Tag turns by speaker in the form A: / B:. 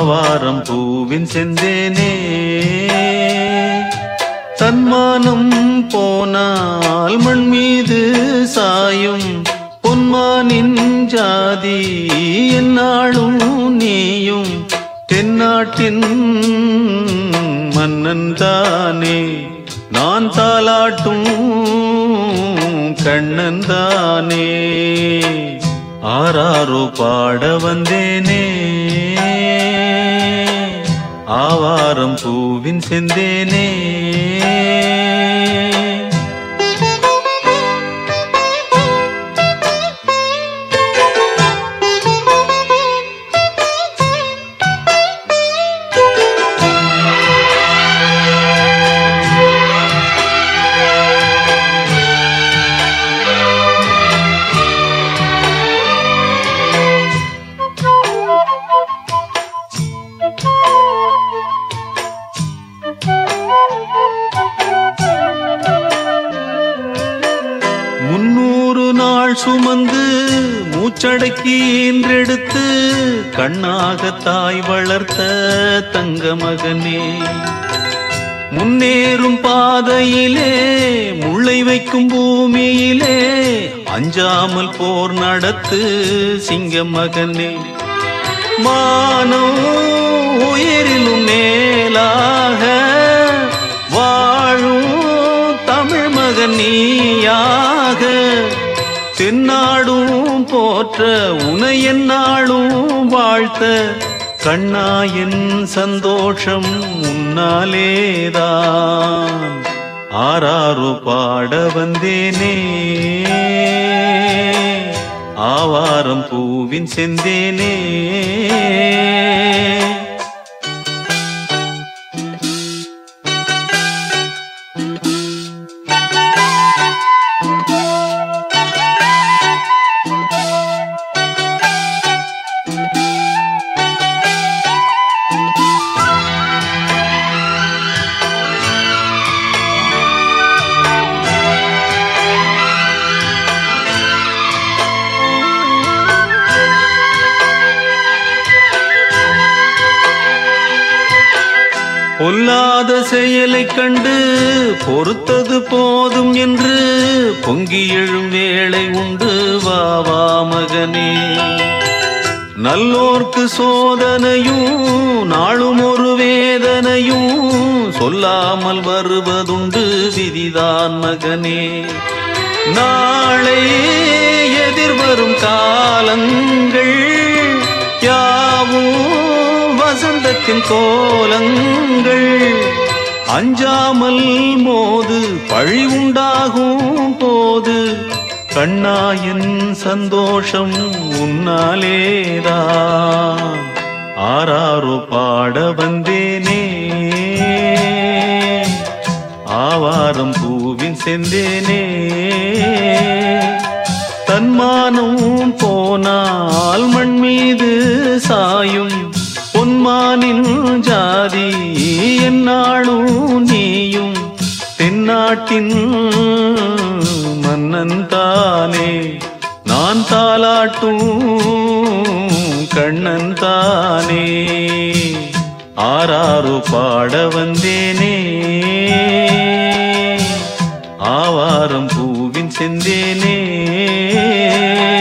A: ஆவாரம் பூவின் செந்தேனே தன்மானம் போனால் மண் மீது சாயும் பொன்மானின் ஜாதி என்னாலும் நீயும் தென்னாட்டின் மன்னன் தானே நான் தாலாட்டும் கண்ணன் தானே ஆராரோ பாட வந்தேனே ஆவாரம் பூவின் செந்தேனே முன்னூறு நாள் சுமந்து மூச்சடக்கி ஈன்றெடுத்து கண்ணாக தாய் வளர்த்த தங்க மகனே முன்னேறும் பாதையிலே முளை வைக்கும் பூமியிலே அஞ்சாமல் போர் நடத்து சிங்க மகனே மானம் உயிரிலும் மேலாக வாழும் தமிழ் மகன் நீயாக தென்னாடும் போற்ற உனை என்னாலும் வாழ்த்த கண்ணா என் சந்தோஷம் உன்னாலேதான் ஆராரோ பாட வந்தேனே ஆவாரம் பூவின் செந்தேனே பொல்லாத செயலைக் கண்டு பொறுத்தது போதும் என்று பொங்கி எழும் வேளை உண்டு வா வா மகனே நல்லோர்க்கு சோதனையும் நாளும் ஒரு வேதனையும் சொல்லாமல் வருவதுண்டு விதிதான் மகனே நாளை எதிர்வரும் காலங்கள் யாவும் வசந்தத்தின் கோலங்கள் அஞ்சாமல் மோது பழி உண்டாகும் போது கண்ணாயின் சந்தோஷம் உன்னாலேதான் ஆராரோ பாட வந்தேனே ஆவாரம் பூவின் செந்தேனே தன்மானம் போனால் மண் மீது சாயும் பொன்மானின் ஜாதி என்னாலும் நீயும் தென்னாட்டின் மன்னன் தானே நான் தாலாட்டும் கண்ணன் தானே ஆராரோ பாட வந்தேனே ஆவாரம் பூவின் செந்தேனே